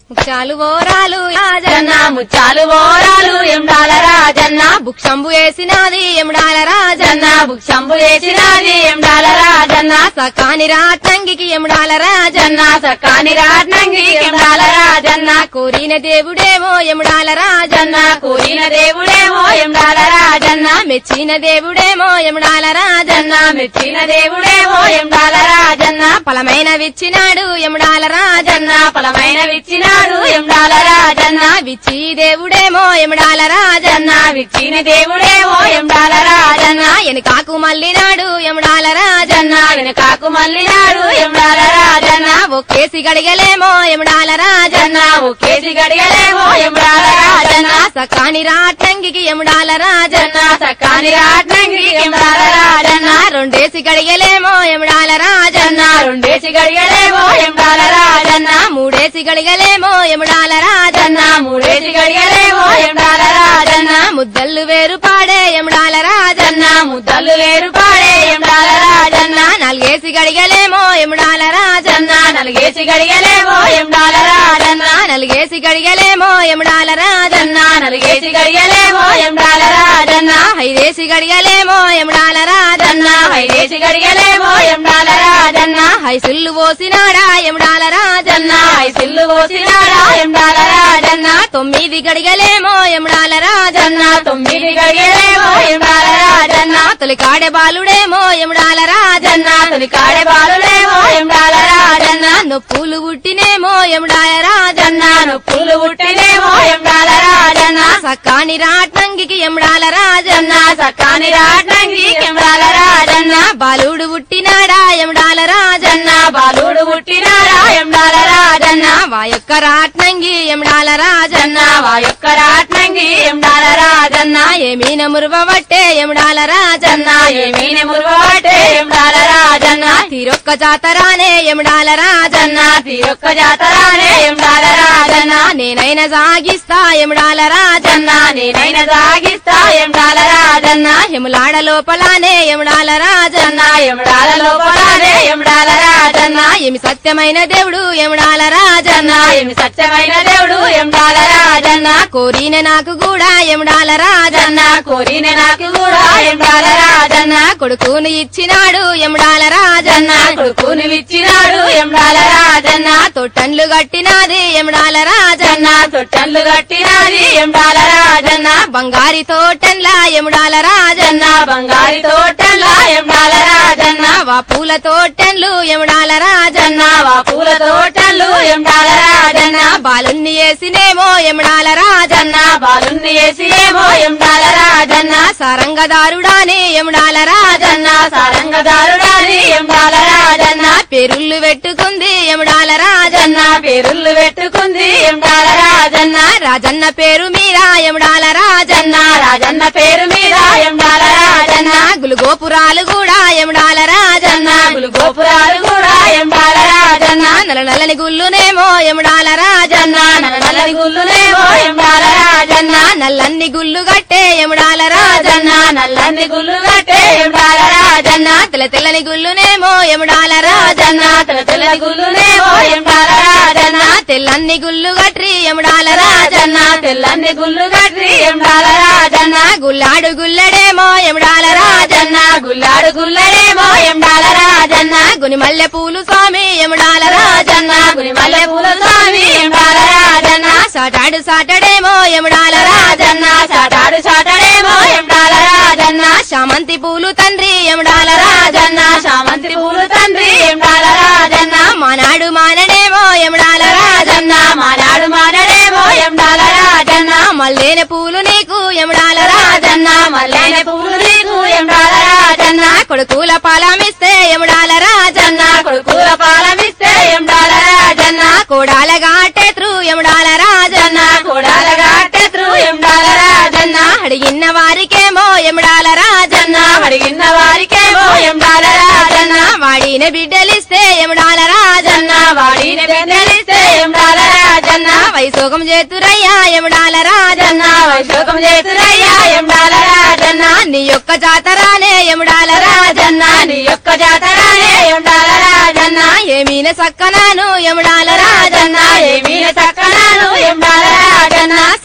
ముఖ్యాలు ఓరాలు రాజన్న జన్న ముత్యాలు ఓరాలు ఎండాల రాజన్న బుక్షంబు వేసినది ఎముడాల రాజన్న జన్న బుక్షంబు చేసినది ఎండాల రాజన్న సకాని రాత్నంగికి ఎముడాల రాజన్న జన్న సకాని రాట్నంగి ఎండాల రాజన్న కోరిన దేవుడేమో ఎముడాల రాజన్న జన్న కూలిన దేవుడేమో ఎండాల రాజన్న మెచ్చిన దేవుడేమో ఎముడాల రాజన్న జన్న మెచ్చిన దేవుడేమో ఎండాల రాజన్న ఫలమైన విచ్చినాడు ఎముడాల రాజన్న జన్న ఫలమైన విచ్చినాడు ఎండాల రాజన్న విచ్చి దేవుడేమో ఎముడాల రాజన్న జన్న విచ్చిన దేవుడేమో ఎండాల రాజన్న ఎనకాకు మల్లినాడు ఎముడాల రాజన్న జన్న వెనకాకు మల్లినాడు ఎండాల రాజన్న ఒక్కేసి గడిగలేమో ఎముడాల రాజన్న జన్న ఒకేసి గడియలేమో ఎండాల రాజన్న సకాని రాట్నంగికి ఎముడాల రాజన్న జన్న సకాని రాట్నంగి ఎండాల రాజన్న రెండేసి గడిగలేమో ఎముడాల రాజన్న జన్న రెండేసి గడియలేమో ఎండాల రాజన్న మూడేసి గడిగలేమో ఎముడాల రాజన్న జన్న మూడేసి గడియలేమో ఎండాల రాజన్న ముద్దల్లు వేరు పాడే ఎముడాల రాజన్న జన్న ముద్దలు వేరు పాడే ఎండాల రాజన్న నాలుగేసి గడిగలేమో ఎముడాల రాజన్న జన్న నలుగేసి గడియలేమో ఎండాల రాజన్న నలుగేసి గడిగలేమో ఎముడాల రాజన్న జన్న నలుగేసి గడియలేమో ఎండాల రాజన్న ఐదేసి గడిగలేమో ఎముడాల రాజన్న జన్న ఐదేసి గడియలేమో ఎండాల రాజన్న హైసుల్లు పోసినాడా ఎముడాల రాజన్న జన్న ఐసిల్లు పోసినాడా ఎండాల రాజన్న తొమ్మిది గడిగలేమో ఎముడాల రాజన్న జన్న తొమ్మిది గడియలేమో ఎండాల రాజన్న తొలికాడే బాలుడేమో ఎముడాల రాజన్న జన్న తొలి కాడే బాలులేమో ఎండాల రాజన్న నొప్పులు పుట్టినేమో ఎముడాల రాజన్న జన్న నొప్పులు పుట్టినేమో ఎండాల రాజన్న సక్కాని రాట్నంగికి ఎముడాల రాజన్న జన్న సకాని రాటంగి ఎండాల రాజన్న బాలుడు పుట్టినాడా ఎముడాల రాజన్న జన్న బాలుడు పుట్టినాడా ఎండాల రాజన్న వా యొక్క రాట్నంగి ఎముడాల రాజన్న జన్న వా యొక్క రాట్నంగి ఎండాల రాజన్న ఏమీన మురువబట్టే ఎముడాల రాజన్న జన్న ఏమీని మురువాటే ఎండాల రాజన్న తీరొక్క జాతరానే ఎముడాల రాజన్న జన్న తీరొక్క జాతరానే ఎండాల రాజన్న నేనైన సాగిస్తా ఎముడాల రాజన్న జన్న నేనైన సాగిస్తా ఎండాల రాజన్న ఎములాడ లోపలానే ఎముడాల రాజన్న జన్న ఎండాల లోపలనే ఎండాల రాజన్న ఏమి సత్యమైన దేవుడు ఎముడాల రాజన్న జన్న ఏమి సత్యమైన దేవుడు ఎండాల రాజన్న కోరిన నాకు కూడా ఎముడాల రాజన్న జన్న కోరిన నాకు కూడా ఎండాల రాజన్న కొడుకుని ఇచ్చినాడు ఎముడాల రాజన్న జన్న కొడుకుని విచ్చినాడు ఎండాల రాజన్న తొట్టన్లు కట్టినాది ఎముడాల రాజన్న జన్న తొట్టన్లు కట్టినాది ఎండాల రాజన్న బంగారి తోటన్ల ఎముడాల రాజన్న జన్న బంగారి తోటల్లా ఎండాల రాజన్న వా పూల తోటన్లు ఎముడాల రాజన్న జన్న వా పూల తోటలు ఎండాల రాజన్న బాలున్ని వేసినేమో ఎముడాల రాజన్న జన్న బాలున్ని వేసి ఏమో ఎండాల రాజన్న సరంగదారుడాని ఎముడాల రాజన్న జన్న సారంగదారుడాని ఎండాల రాజన్న పెరుళ్ళు పెట్టుకుంది ఎముడాల రాజన్న జన్న పేరుళ్ళు పెట్టుకుంది ఎండాల రాజన్న రాజన్న పేరు మీద ఎముడాల రాజన్న జన్న రాజన్న పేరు మీద ఎండాల రాజన్న గులుగోపురాలు కూడా ఎముడాల రాజన్న జన్న గులు గోపురాలు కూడా ఎండాల రాజన్న నల్ల నల్లని గుల్లునేమో ఎముడాల రాజన్న జన్న నల్లని గుల్లునేమో ఎండాల రాజన్న నల్లన్ని గుల్లు గట్టే ఎముడాల రాజన్న రాజన్న నల్లని గుల్లు కట్టే ఎండాల రాజన్న తెల్ల తెల్లని గుల్లునేమో ఎముడాల రాజన్న రాజన్న తెల్ల తెల్లని గుల్లునేమో ఎండాల రాజన్న తెల్లన్ని గుల్లు గట్రి ఎముడాల రాజన్న రాజన్న తెల్లని గుల్లు కట్టి ఎండాల రాజన్న గుల్లాడు గుల్లడేమో ఎముడాల రాజన్న రాజన్న గుల్లాడు గుల్లడేమో ఎండాల రాజన్న గుని మల్లె పూలు స్వామి ఎముడాల రాజన్న రాజన్న గురి మల్లె పూల స్వామి ఎండాల రాజన్న సాటాడు సాటడేమో ఎముడాల రాజన్న రాజన్న చాటాడు చాటడేమో ఎండాల రాజన్న శామంతి పూలు తండ్రి ఎముడాల రాజన్న రాజన్న శామంతి పూలు తండ్రి ఎండాల రాజన్న మానాడు మానడేమో ఎముడాల రాజన్న రాజన్న మానాడు మానడేమో ఎండాల రాజన్న మల్లేని పూలు నీకు ఎముడాల రాజన్న రాజన్న మల్లెన పూలు నీకు ఎండాల రాజన్న కొడుకుల పాలమిస్తే ఎముడాల రాజన్న జన్న కొడుకుల పాలమిస్తే ఎండాల రాజన్న కోడాల గాటెత్రు ఎముడాల రాజన్న జన్న కొడాల గాటెత్రు ఎండాల రాజన్న అడిగిన వారికేమో ఎముడాల రాజన్న జన్న అడిగిన వారికేమో ఎండాల రాజన్న వాడిన బిడ్డలిస్తే ఎముడాల రాజన్న జన్న వాడిన బెన్నెలిస్తే ఎండాల రాజన్న వైసోగం చేతురయ్యా ఎముడాల రాజన్న జన్న వైశోకం చేతురయ్యా ఎండాల రాజన్న నీ యొక్క జాతరానే ఎముడాల రాజన్న రాజన్న నీ యొక్క జాతరానే ఎండాల రాజన్న ఏమీన సక్కనాను ఎముడాల రాజన్న రాజన్న ఏమీ చక్కన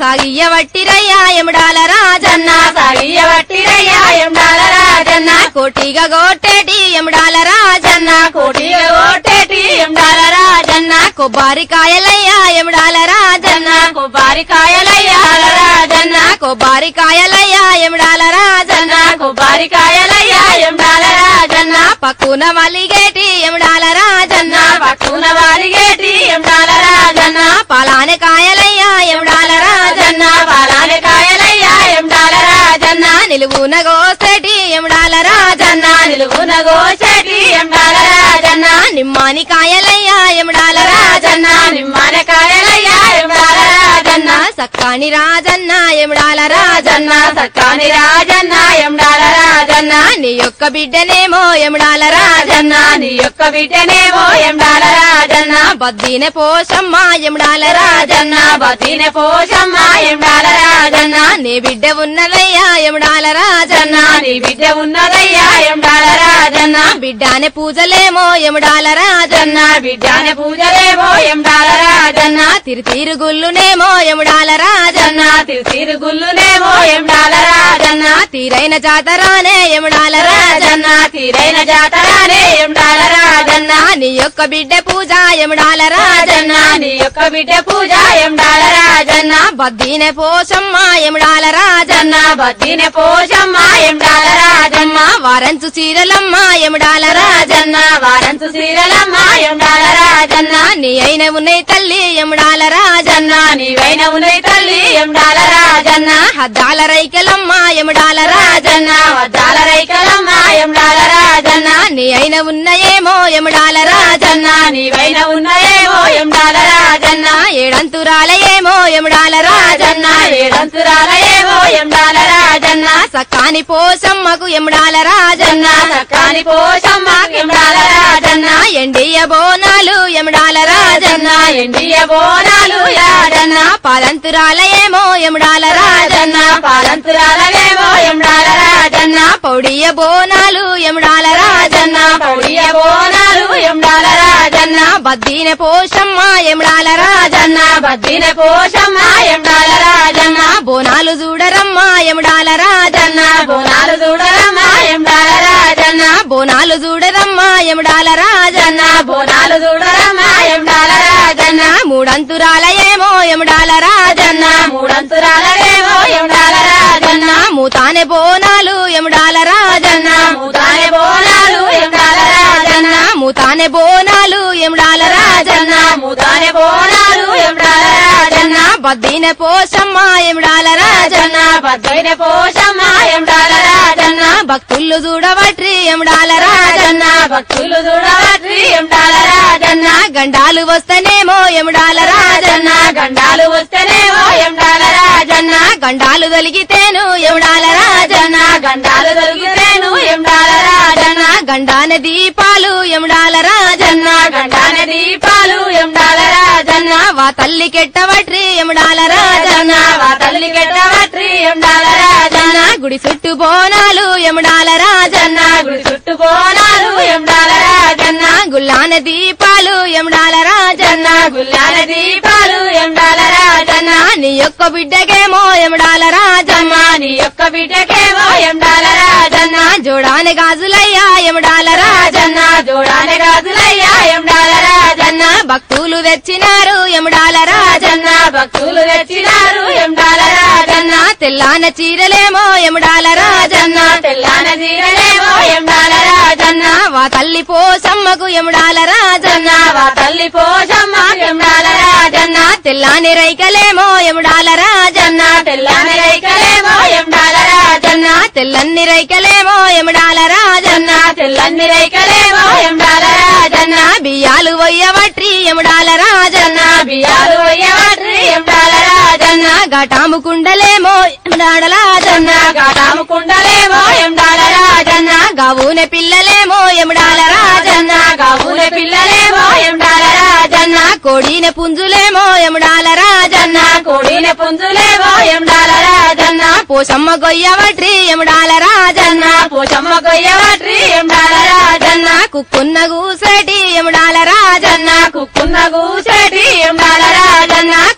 సాగియ్యవట్టిరయ్యా ఎముడాల రాజన్న సాగియ వట్టిరయ్యా ఎండాల రాజన్న కోటిగా గోట్టేటి ఎముడాల రాజన్న కోటిగా ఓటేటి ఎండాల రాజన్న కొబ్బరికాయలయ్యా ఎముడాల రాజన్న కొబ్బరికాయలయ్యా రాజన్న కొబ్బరికాయలయ్యా ఎముడాల రాజన్న కొబ్బరికాయలయ్యా ఎండాల రాజన్న పక్కున మలిగేటి ఎముడాల రాజన్న పట్టున వారిగేటి ఎండాల రాజన్న పలాని కాయలయ్యా ఎముడాల రాజన్న పాలాని కాయలయ్యా ఎండాల రాజన్న నిలువున గోసేటి ఎముడాల రాజన్న నిలువున గోచెటి ఎండాల రాజన్న నిమ్మాని కాయలయ్యా ఎముడాల రాజన్న నిమ్మన కాయలయ్యా ఎండాల రాజన్న సక్కాని రాజన్న ఎముడాల రాజన్న రాజన్న సక్కాని రాజన్న ఎండాల రాజన్న నీ యొక్క బిడ్డనేమో ఎముడాల రాజన్న రాజన్న నీ యొక్క బిడ్డనేమో ఎండాల రాజన్న బద్దీన పోషమ్మ ఎముడాల రాజన్న రాజన్న బతిన పోషమ్మ ఎండాల రాజన్న నీ బిడ్డ ఉన్నదయ్యా ఎముడాల రాజన్న రాజన్న నీ బిడ్డ ఉన్నదయ్యా ఎండాల రాజన్న బిడ్డానే పూజలేమో ఎముడాల రాజన్న జన్న బిడ్డాని పూజలేమో ఎండాల రాజన్న తిరు తిరుగుళ్ళునేమో ఎముడాల రాజన్న జన్న తిరు గుల్లునేమో ఎండాల రాజన్న తీరైన జాతరానే ఎముడాల రాజన్న రాజన్న తీరైన జాతరానే ఎండాల రాజన్న నీ యొక్క బిడ్డ పూజ ఎముడాల రాజన్న రాజన్న నీ యొక్క బిడ్డ పూజ ఎండాల రాజన్న బద్దీన పోషమ్మ ఎముడాల రాజన్న జన్న బతిన పోషమ్మ ఎండాల రాజన్న వారంచు చీరలమ్మ ఎముడాల రాజన్న రాజన్న వారంతు సీరలమ్మ ఎండాల రాజన్న నీ అయిన ఉన్నాయి తల్లి ఎముడాల రాజన్న జన్న నీవైన ఉన్నది తల్లి ఎండాల రాజన్న హద్దాల రైకలమ్మ ఎముడాల రాజన్న రాజన్న వద్దాల రైకలమ్మ ఎండాల రాజన్న నీ అయిన ఉన్నయేమో ఎముడాల రాజన్న రాజన్న నీవైన ఉన్నయేమో ఎండాల రాజన్న ఏడంతురాలయేమో ఎముడాల రాజన్న రాజన్న ఏడంతురాలయేమో ఎండాల రాజన్న సక్కాని పోషమ్మకు ఎముడాల రాజన్న జన్న సక్కాని పోషమ్మ ఎండాల రాజన్న ఎండియ బోనాలు ఎముడాల రాజన్న రాజన్న ఎండియ బోనాలు రాజన్న పాలంతురాలయేమో ఎముడాల రాజన్న రాజన్న పాలంతురాలవేమో ఎండాల రాజన్న పౌడియ బోనాలు ఎముడాల రాజన్న రాజన్న పౌడియ బోనాలు ఎండాల రాజన్న బద్దీన పోషమ్మ ఎముడాల రాజన్న రాజన్న బద్దిన పోషమ్మ ఎండాల రాజన్న బోనాలు చూడరమ్మ ఎముడాల రాజన్న రాజన్న బోనాలు చూడరమ్మ ఎండాల రాజన్న బోనాలు చూడరమ్మ ఎముడాల రాజన్న రాజన్న బోనాలు చూడరమ్మ ఎండాల రాజన్న మూడంతురాలయేమో ఎముడాల రాజన్న రాజన్న మూడంతురాలవేమో ఎండాల రాజన్న మూతానే బోనాలు ఎముడాల రాజన్న రాజన్న మూతానే బోనాలు ఎండాల రాజన్న మూతానే బోనాలు ఎముడాల రాజన్న రాజన్న మూతానే బోనాలు ఎండాల రాజన్న బద్దీన పోషమ్మ ఎముడాల రాజన్న రాజన్న బద్దిన పోషమ్మ ఎండాల రాజన్న భక్తులు చూడవట్రి ఎముడాల రాజన్న రాజన్న భక్తులు చూడవట్రి ఎండాల రాజన్న గండాలు వస్తేనేమో ఎముడాల రాజన్న రాజన్న గండాలు వస్తేనేమో ఎండాల రాజన్న గండాలు తొలిగితేను ఎముడాల రాజన్న రాజన్న గండాలు దొరికితేను ఎండాల రాజన్న గండాన దీపాలు ఎముడాల రాజన్న రాజన్న గండాన దీపాలు ఎండాల రాజన్న వా తల్లి కెట్టవట్రి ఎముడాల రాజన్న రాజన్న వా తల్లి గెట్టవట్రి ఎండాల రాజన్న గుడి చుట్టూ బోనాలు ఎముడాల రాజన్న రాజన్న గుడి చుట్టూ బోనాలు ఎండాల రాజన్న గుల్లాన దీపాలు ఎముడాల రాజన్న రాజన్న గుల్లాల దీపాలు ఎండాల రాజన్న నీ యొక్క బిడ్డకేమో ఎముడాల రాజన్న అమ్మ నీ యొక్క బిడ్డకేమో ఎండాల రాజన్న జోడాని గాజులయ్యా ఎముడాల రాజన్న రాజన్న జోడానే గాజులయ్యా ఎండాల రాజన్న కోడిన పుంజులేమో ఎండాల రాజన్న పోషమ్మ గొయ్యవట్రి ఎముడాల రాజన్న పోచమ్మ గొయ్యవట్రి ఎండాల రాజన్న కుక్కున్న గూసేటి ఎముడాల రాజన్న కుక్కున్న గూసేటి ఎండాల రాజన్న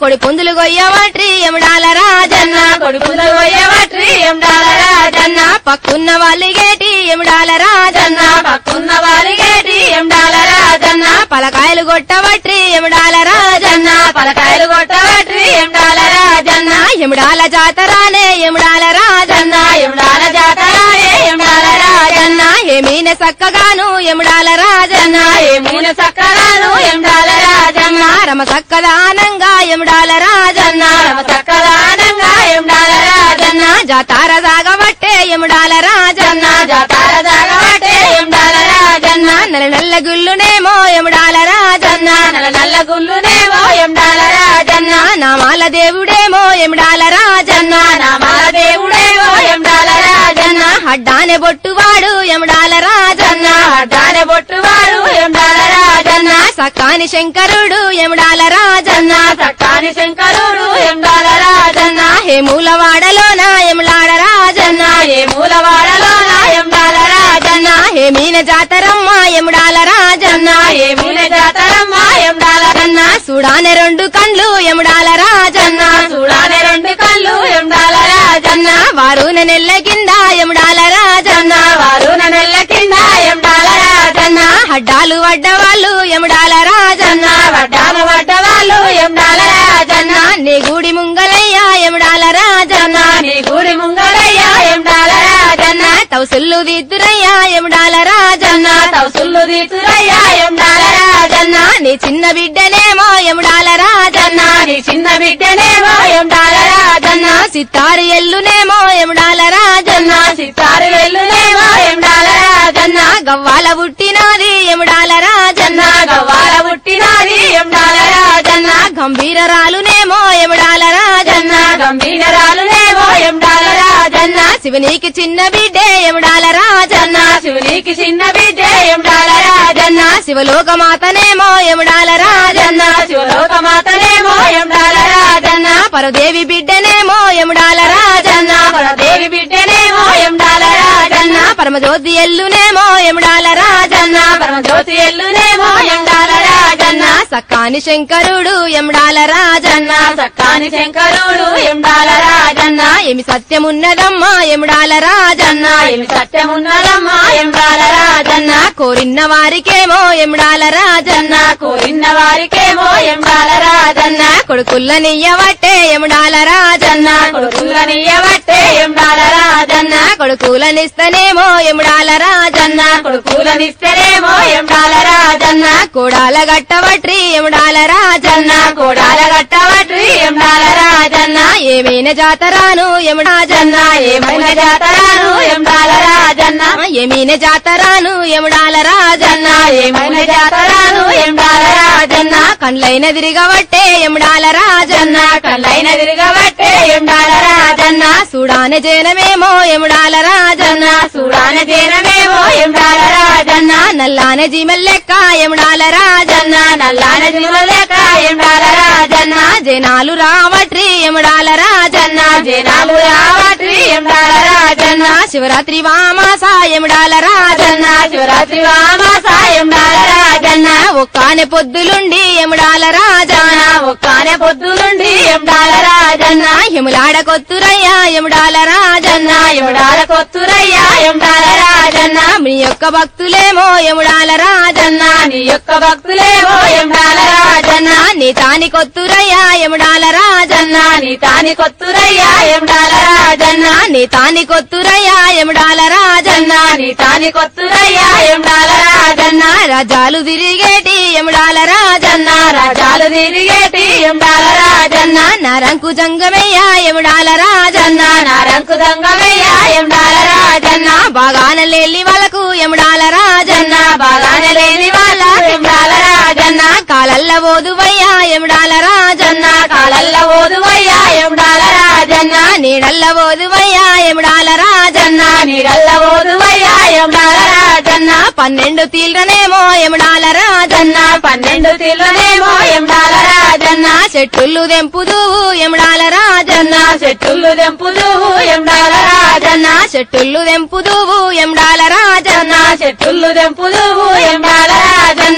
కొడి పుందులు గొయ్యవట్రి ఎముడాల రాజన్న కొడుకులు పోయేవట్రి ఎండాల రాజన్న పక్కున్న వాళ్ళిగేటి ఎముడాల రాజన్న పక్కున్న వారిగేటి ఎండాల రాజన్న పలకాయలు కొట్టవట్రి ఎముడాల రాజన్న పలకాయలు కొట్టవట్రి ఎండాల రాజన్న ఎముడాల జాతరానే ఎముడాల రాజన్న ఎండాల జాతరాయే ఎండాల రాజన్న ఏమీన సక్కగాను ఎముడాల రాజన్న ఏమీన సక్కరాను ఎండాల రాజన్న రమ సక్కదానంగా ఎముడాల రాజన్న రమ సక్కదానంగా ఎండాల రాజన్న జాతార సాగబట్టే ఎముడాల రాజన్న జాతార జాగబట్టే ఎండాల రాజన్న నెల నెల్ల గుల్లునేమో ఎముడాల రాజన్న నల్ల నల్ల గుల్లునేమో ఎండాల రాజన్న నామాల దేవుడేమో ఎముడాల రాజన్న నామాల దేవుడేమో ఎండాల రాజన్న అడ్డానే బొట్టువాడు ఎముడాల రాజన్న అడ్డానే బొట్టువాడు ఎండాల రాజన్న సక్కాని శంకరుడు ఎముడాల రాజన్న సక్కాని శంకరుడు ఎండాల రాజన్న హేమూలవాడలోన ఎముడాల రాజన్న ఏ మూలవాడలోన ఎండాల రాజన్న హే మీన జాతరమ్మ ఎముడాల రాజన్న ఏ మూల జాతరమ్మ ఎండాల రాజన్న చూడానే రెండు కండ్లు ఎముడాల రాజన్న చూడాలి రెండు కళ్ళు ఎండాల రాజన్న వారు నెల్ల కింద ఎముడాల రాజన్న వారు నెల్ల కింద ఎండాల రాజన్న అడ్డాలు వడ్డవాళ్ళు ఎముడాల రాజన్న వడ్డాను వడ్డవాళ్ళు ఎండాల రాజన్న నీ గుడి ముంగలయ్య ఎముడాల రాజన్న నీ గుడి ముంగరయ్య ఎండాల రాజన్న తౌసుల్లు దిద్దురయ్య ఎముడాల రాజన్న తౌసుల్లు తీతురయ్య ఎండాల రాజన్న నీ చిన్న బిడ్డనేమో ఎముడాల రాజన్న నీ చిన్న బిడ్డనేమో ఎండాల రాజన్న సిత్తారు ఎల్లునేమో ఎముడాల రాజన్న సితారు వెల్లునేమో ఎండాల రాజన్న గవ్వాల పుట్టినది ఎముడాల రాజన్న గవ్వాల పుట్టినాది ఎండాల రాజన్న గంభీరరాలునేమో ఎముడాల రాజన్న గంభీరాలునేమో ఎండాల రాజన్న శివునికి చిన్న బిడ్డే ఎముడాల రాజన్న శివునికి చిన్న బిడ్డ ఎండాల రాజన్న శివలోకమాతనేమో ఎముడాల రాజన్న శివలోక మాతనేమో ఎండాల రాజన్న పరదేవి బిడ్డనేమో ఎముడాల రాజన్న దేవి బిడ్డనేమో ఎండాల రాజన్న పరమజ్యోతి ఎల్లునేమో ఎముడాల రాజన్న పరమజ్యోతి ఎల్లునేమో ఎండాల రాజన్న సక్కాని శంకరుడు ఎముడాల రాజన్న సక్కాని శంకరుడు ఎండాల రాజన్న ఏమి సత్యమున్నదమ్మా ఎముడాల రాజన్న ఏమి సత్యమున్నదమ్మా ఎండాల రాజన్న కోరిన వారికేమో ఎముడాల రాజన్న కోరిన వారికేమో ఎండాల రాజన్న కొడుకుల్లనియ్యవట్టే ఎముడాల రాజన్న కొడుకులనియబట్టే ఎండాల రాజన్న కొడుకులనిస్తనేమో ఎముడాల రాజన్న కొడుకులనిస్తేనేమో ఎండాల రాజన్న కోడాల గట్టవట్రి ఎముడాల రాజన్న కోడాల గట్టవట్రి ఎండాల రాజన్న ఏమైనా జాతరాను ఎముడాజన్న ఏమైనా జాతరాను ఎండాల రాజన్న ఏమైనా జాతరాను ఎముడాల రాజన్న ఏమైనా జాతరాను ఎండాల రాజన్న కండ్లైన తిరగవట్టే ఎముడాల రాజన్న కళ్ళైన తిరగబట్టే ఎండాల రాజన్న చూడాన జనమేమో ఎముడాల రాజన్న చూడాన జనమేమో ఎండాల రాజన్న నల్లాన జీమల్లెక్క ఎముడాల రాజన్న నల్లాన జీవలేక ఎండాల రాజన్న జనాలు రావట్రి ఎముడాల రాజన్న జనాలు రావట్రి ఎండాల రాజన్న శివరాత్రి వామాస ఎముడాల రాజన్న శివరాత్రి వామాస ఎండాల రాజన్న ఒక్కానే పొద్దులుండి ఎముడాల రాజన్న ఒక్కానే పొద్దు నుండి ఎండాల రాజన్న ఎములాడ కొత్తురయ్య ఎముడాల రాజన్న ఎండాల కొత్తురయ్య ఎండాల రాజన్న మీ యొక్క భక్తులేమో ఎముడాల రాజన్న నీ యొక్క భక్తులేమో ఎండాల రాజన్న నీ తాని కొత్తురయ్య ఎముడాల రాజన్న నీ తాని కొత్తురయ్య ఎండాల రాజన్న నీ తాని కొత్తురయ్య ఎముడాల రాజన్న నీ తాని కొత్తురయ్య ఎండాల రాజన్న రాజాలు తిరిగేటి ఎముడాల రాజన్న రాజాలు తిరిగేటి ఎండాల రాజన్న నరంకు జంగమయ్య ఎముడాల రాజన్న నారంకు దంగమయ్య ఎండాల రాజన్న బాగాన లేలి వాళ్ళకు ఎముడాల రాజన్న బాగానే లేని వాళ్ళ ఎండాల రాజన్న కాలల్ల ఓదువయ్య ఎముడాల రాజన్న కాలల్ల ఓదువయ్య ఎండాల రాజన్న నీడల్ల ఓదువయ్య ఎముడాల రాజన్న నీడల్ల ఓదువయ్య ఎండాల రాజన్న పన్నెండు తీల్రనేమో ఎముడాల రాజన్న పన్నెండు తిల్లనేమో ఎండాల రాజన్న చెట్టులు దెంపుదువు ఎముడాల రాజన్న చెట్టులు దెంపుదు ఎండాల రాజన్న చెట్టులు దెంపుదువు ఎముడాల రాజన్న చెట్టులు దెంపుదు ఎండాల రాజన్న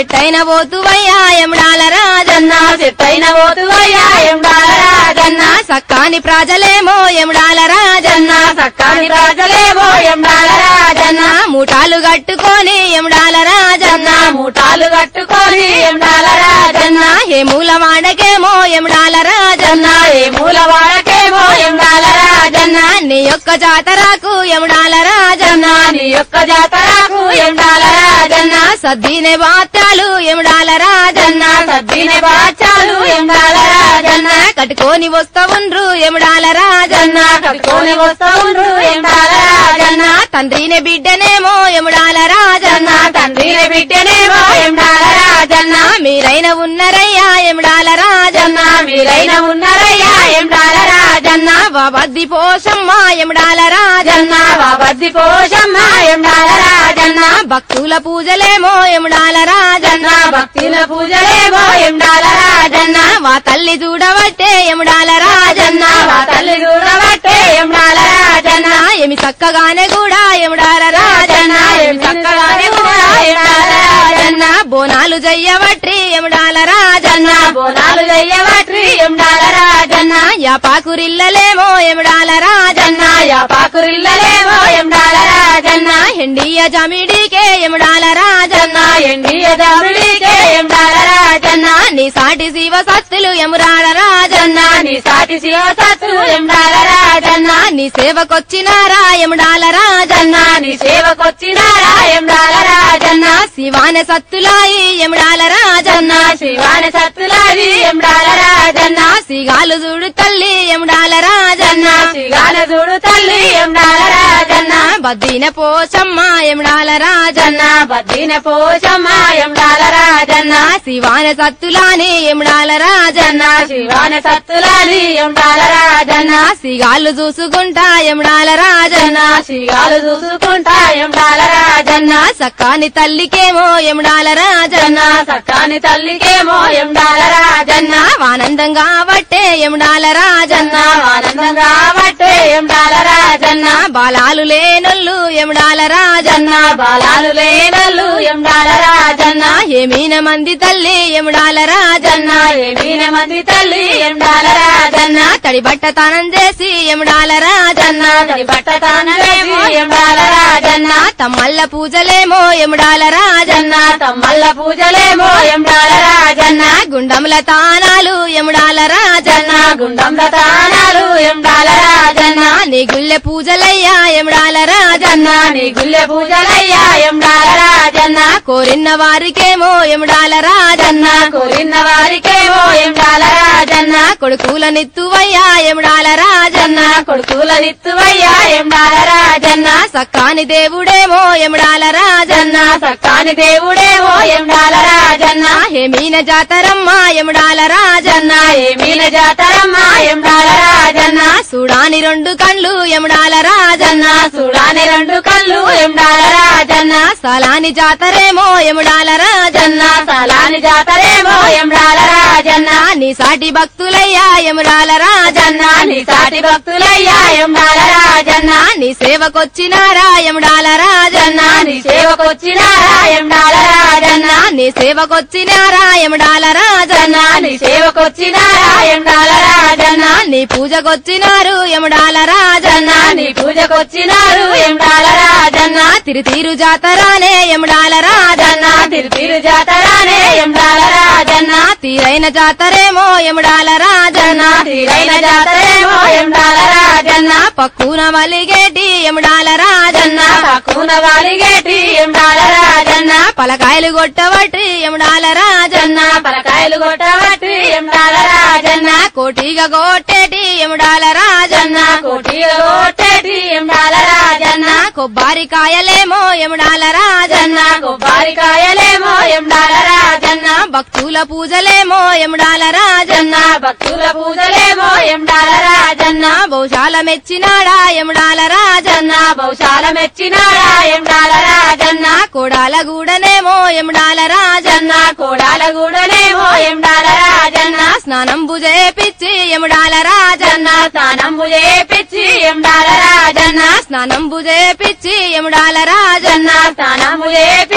చెట్టైన పోతువయ్యా ఎముడాల రాజన్న చెట్టైన పోతువయ్యా ఎండాల రాజన్న సక్కాని ప్రజలేమో ఎముడాల రాజన్న సక్కాని రాజలేవో ఎండాల రాజన్న మూటాలు కట్టుకొని ఎముడాల రాజన్న మూటాలు కట్టుకొని ఎండాల రాజన్న ఏ మూల వాడకేమో ఎముడాల రాజన్న ఏ మూల వాడకేమో ఎండాల రాజన్న నీ యొక్క జాతరకు ఎముడాల రాజన్న నీ యొక్క జాతరకు ఎండాల రాజన్న సద్దీనే బాత్యాలు ఎముడాల రాజన్న సద్దిన బాచాలు ఎండాల రాజన్న కట్టుకొని వస్తవుండ్రు ఎముడాల రాజన్న కట్టుకొని వస్తుండ్రు ఎండాల రాజన్న తండ్రినే బిడ్డనేమో ఎముడాల రాజన్న తండ్రిన బిడ్డనేమో ఎండాల రాజన్న మీరైన ఉన్నరయ్యా ఎముడాల రాజన్న మీరైన ఉన్నారయ్యా ఎండాల రాజన్న బాబద్ది పోషమ్మ ఎముడాల రాజన్న బాబద్ది పోషమ్మ ఎండాల రాజన్న భక్తుల పూజలేమో ఎముడాల రాజన్న భక్తుల పూజలేమో ఎండాల రాజన్న మా తల్లి చూడబట్టే ఎముడాల రాజన్న మా తల్లి చూడబట్టే ఎండాల రాజన్న ఏమి చక్కగానే కూడా ఎముడాల రాజన్న ఏమి చక్కగానే కూడా ఎండాల రాజన్న బోనాలు జయ్యవట్రి ఎముడాల రాజన్న బోనాలు చెయ్యవట్రి ఎండాల రాజన్న యాపాకురిల్లలేమో ఎముడాల రాజన్న యాపాకురిల్లలేమో ఎండాల రాజన్న హెండియ జమిడికే ఎముడాల రాజన్న ఎండియ దారుడికే ఎండాల రాజన్న నీ సాటి శివ సత్తులు ఎమురాడ రాజన్న నీ సాటి శివ సత్తు ఎండాల రాజన్న నీ సేవకొచ్చినారా ఎముడాల రాజన్న నీ సేవకొచ్చినారా ఎండాల రాజన్న శివాన సత్తులాయి ఎముడాల రాజన్న శివాని సత్తులాది ఎండాల రాజన్న సిగాలు చూడు తల్లి ఎముడాల రాజన్న శిగాన చూడు తల్లి ఎండాల రాజన్న బద్దీన పోచమ్మ ఎముడాల రాజన్న బద్దిన పోషమ్మ ఎండాల రాజన్న శివాన సత్తులాని ఎముడాల రాజన్న శివాని సత్తులాది ఎండాల రాజన్న సిగాలు చూసుకుంటా ఎముడాల రాజన్న శిగాలు చూసుకుంటా ఎండాల రాజన్న సక్కాని తల్లికేమో ఎముడాల రాజన్న సక్కాని తల్లికేమో ఎండాల రాజన్న ఆనందంగా బట్టే ఎముడాల రాజన్న ఆనందం కాబట్టే ఎండాల రాజన్న బాలాలు లేనొల్లు ఎముడాల రాజన్న బాలాలు లేనల్లు ఎండాల రాజన్న ఏమీన మంది తల్లి ఎముడాల రాజన్న ఏమీన మంది తల్లి ఎండాల రాజన్న తడి బట్ట తానం చేసి ఎముడాల రాజన్న తడి బట్ట తానలేమో ఎండాల రాజన్న తమ్మల్ల పూజలేమో ఎముడాల రాజన్న తమ్మల్ల పూజలేమో ఎండాల రాజన్న గుండముల తానాలు ఎముడాల రాజన్న గుండంల తానాలు ఎండాల రాజన్న నీ గుళ్ళె పూజలయ్యా ఎముడాల రాజన్న నీ గుళ్ళె పూజలయ్యా ఎండాల రాజన్న కోరిన వారికేమో ఎముడాల రాజన్న కోరిన వారికేమో ఎండాల రాజన్న కొడుకుల నిత్తువయ్యా ఎముడాల రాజన్న కొడుకుల నిత్తువయ్యా ఎండాల రాజన్న సక్కాని దేవుడేమో ఎముడాల రాజన్న సక్కాని దేవుడేమో ఎండాల రాజన్న హేమీన జాతరమ్మ ఎముడాల రాజన్న ఏమీన జాతరమ్మ ఎండాల రాజన్న సుడాని రెండు కండ్లు ఎముడాల రాజన్న చూడాని రెండు కళ్ళు ఎండాల రాజన్న స్థలాని జాతరేమో ఎముడాల రాజన్న సలాని జాతరేమో ఎండాల రాజన్న నీ సాటి భక్తులయ్యా ఎముడాల రాజన్న నీ సాటి భక్తులయ్యా ఎండాల రాజన్న నీ సేవకొచ్చినారా ఎముడాల రాజన్న నీ సేవకొచ్చినారా ఎండాల రాజన్న నీ సేవకొచ్చినారా ఎముడాల రాజన్న నీ సేవకొచ్చినారా ఎండాల రాజన్న నీ పూజకొచ్చినారు ఎముడాల రాజన్న నీ పూజకొచ్చినారు ఎండాల రాజన్న తిరుతీరు జాతరానే ఎముడాల రాజన్న తిరుతిరు జాతరానే ఎండాల రాజన్న తీరైన జాతరేమో ఎముడాల రాజన్న తీరైన జాతరేమో ఎండాల రాజన్న పక్కున మలిగేటి ఎముడాల రాజన్న పక్కున వాలిగేటి ఎండాల రాజన్న పలకాయలు కొట్టవట్టి ఎముడాల రాజన్న పలకాయలు కొట్టబట్టి ఎండాల రాజన్న కోటిగా కొట్టేటి ఎముడాల రాజన్న కోటిగా కొట్టేటి ఎండాల రాజన్న కొబ్బరికాయలేమో ఎముడాల రాజన్న కొబ్బరికాయలేమో ఎండాల రాజన్న భక్తుల పూజలేమో ఎముడాల రాజన్న భక్తుల పూజలేమో ఎండాల రాజన్న బహుశాల మెచ్చినాడా ఎముడాల రాజన్న బహుశాల మెచ్చినాడా ఎండాల రాజన్న కోడాల గూడనేమో ఎముడాల రాజన్న కోడాల గూడనేమో ఎండాల రాజన్న స్నానంబు చేపిచ్చి ఎముడాల రాజన్న స్నానంబు చేపిచ్చి ఎండాల రాజన్న స్నానంబు చేపిచ్చి ఎముడాల రాజన్న స్నానము చేపిచ్చి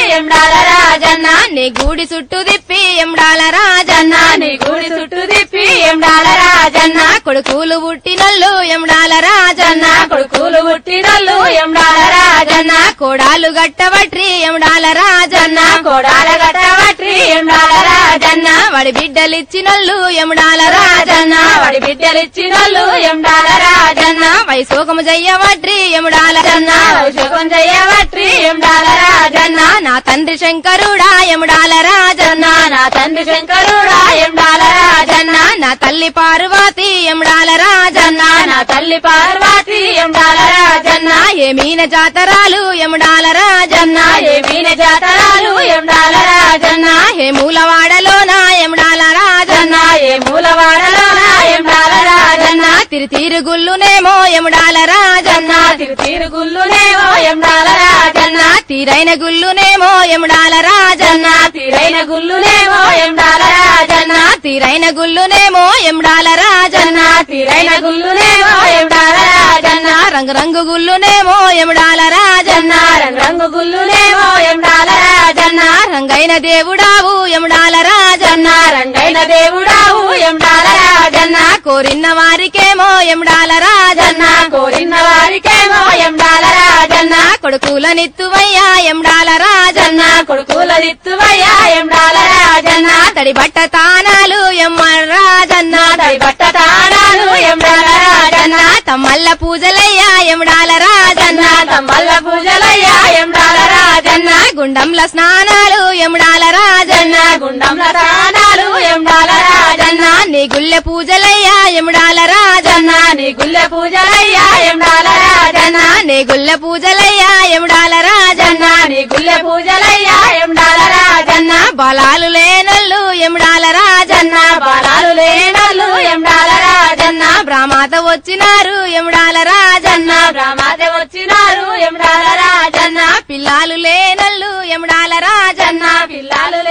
ఎండాల రాజన్న నీ గూడి చుట్టూ తిప్పి ఎండాల రాజన్న జన్న నీ గుడి చుట్టూ తిప్పి ఎండాల రాజన్న కొడుకులు పుట్టినల్లు ఎండాల రాజన్న జన్న కొడుకులు పుట్టినల్లు ఎండాల రాజన్న కోడాలు గట్టబట్రి ఎండాల రాజన్న జన్న కోడాల గట్టవట్రి ఎండాల రాజన్న వాడి బిడ్డలిచ్చినల్లు ఎండాల రాజన్న రాజన్న వాడి బిడ్డలిచ్చినల్లు ఎండాల రాజన్న వైశోకము జయ్యవట్రి ఎండాల జన్న అభిషేకం చేయవట్రి ఎండాల రాజన్న నా తండ్రి శంకరుడా ఎండాల రాజన్న జన్న నా తండ్రి శంకరుడా ఎండాల రాజన్న నా తల్లి పార్వతి ఎండాల రాజన్న జన్న నా తల్లి పార్వతి ఎండాల రాజన్న ఏమీన జాతరాలు ఎండాల రాజన్న జన్న ఏమీన జాతరాలు ఎండాల రాజన్న హే మూలవాడలోన ఎండాల రాజన్న జన్న ఏ మూలవాడలోన ఎండాల రాజన్న తిరుతీరు గుల్లునేమో ఎండాల రాజన్న జన్న తిరు తిరుగుల్లునేమో ఎండాల రాజన్న తీరైన గుల్లునేమో ఎండాల రాజన్న జన్న తీరైన గుల్లునేమో ఎండాల రాజన్న తీరైన గుల్లునేమో ఎండాల రాజన్న జన్న తీరైన గుల్లునేమో ఎండాల రాజన్న రంగు రంగు గుల్లునేమో ఎండాల రాజన్న జన్న రంగు గుల్లునేమో ఎండాల రాజన్న రంగైన దేవుడావు ఎండాల రాజన్న జన్న రంగైన దేవుడావు ఎండాల రాజన్న కోరిన వారికేమో ఎండాల రాజన్న జన్న కోరిన వారికేమో ఎండాల రాజన్న కొడుకులనిత్తువయ్యా ఎండాల రాజన్న జన్న కొడుకుల దిత్తువయ్యా ఎండాల రాజన్న తడి బట్ట తానాలు ఎమ్మల్ రాజన్న తడి బట్ట తాడాలు ఎండాల రాజన్న తమ్మల్ల పూజలయ్యా ఎండాల రాజన్న జన్న తమ్మల్ల పూజలయ్యా ఎండాల రాజన్న గుండంల స్నానాలు ఎండాల రాజన్న జన్న గుండంల తాడాలు ఎండాల రాజన్న నీ గుళ్ళె పూజలయ్యా ఎండాల రాజన్న జన్న నీ గుల్లె పూజలయ్యా ఎండాల రాజన్న నీ గుళ్ళె పూజలయ్యా ఎండాల రాజన్న జన్న నీ గుల్లె పూజలయ్యా ఎండాల రాజన్న బలాలు లేనల్లు ఎండాల రాజన్న జన్న బలాలు లేనల్లు ఎండాల రాజన్న బ్రహ్మాత వచ్చినారు ఎండాల రాజన్న జన్న బ్రహ్మాదే వచ్చినారు ఎండాల రాజన్న పిల్లాలు లేనల్లు ఎండాల రాజన్న జన్న పిల్లలు